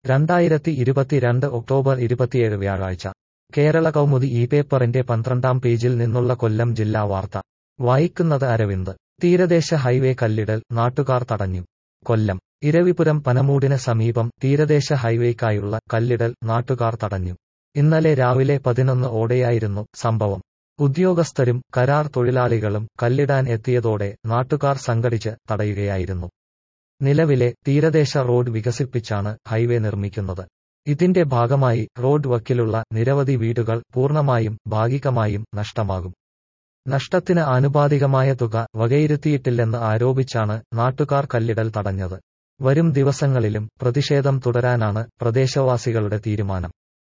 രണ്ടായിരത്തി ഇരുപത്തിരണ്ട് ഒക്ടോബർ ഇരുപത്തിയേഴ് വ്യാഴാഴ്ച കേരള കൗമുദി ഈ പേപ്പറിന്റെ പന്ത്രണ്ടാം പേജിൽ നിന്നുള്ള കൊല്ലം ജില്ലാ വാർത്ത വായിക്കുന്നത് അരവിന്ദ് തീരദേശ ഹൈവേ കല്ലിടൽ നാട്ടുകാർ തടഞ്ഞു കൊല്ലം ഇരവിപുരം പനമൂടിന് സമീപം തീരദേശ ഹൈവേക്കായുള്ള കല്ലിടൽ നാട്ടുകാർ തടഞ്ഞു ഇന്നലെ രാവിലെ പതിനൊന്ന് ഓടെയായിരുന്നു സംഭവം ഉദ്യോഗസ്ഥരും കരാർ തൊഴിലാളികളും കല്ലിടാൻ എത്തിയതോടെ നാട്ടുകാർ സംഘടിച്ച് തടയുകയായിരുന്നു നിലവിലെ തീരദേശ റോഡ് വികസിപ്പിച്ചാണ് ഹൈവേ നിർമ്മിക്കുന്നത് ഇതിന്റെ ഭാഗമായി റോഡ് വക്കിലുള്ള നിരവധി വീടുകൾ പൂർണ്ണമായും ഭാഗികമായും നഷ്ടമാകും നഷ്ടത്തിന് ആനുപാതികമായ തുക വകയിരുത്തിയിട്ടില്ലെന്ന് ആരോപിച്ചാണ് നാട്ടുകാർ കല്ലിടൽ തടഞ്ഞത് വരും ദിവസങ്ങളിലും പ്രതിഷേധം തുടരാനാണ് പ്രദേശവാസികളുടെ തീരുമാനം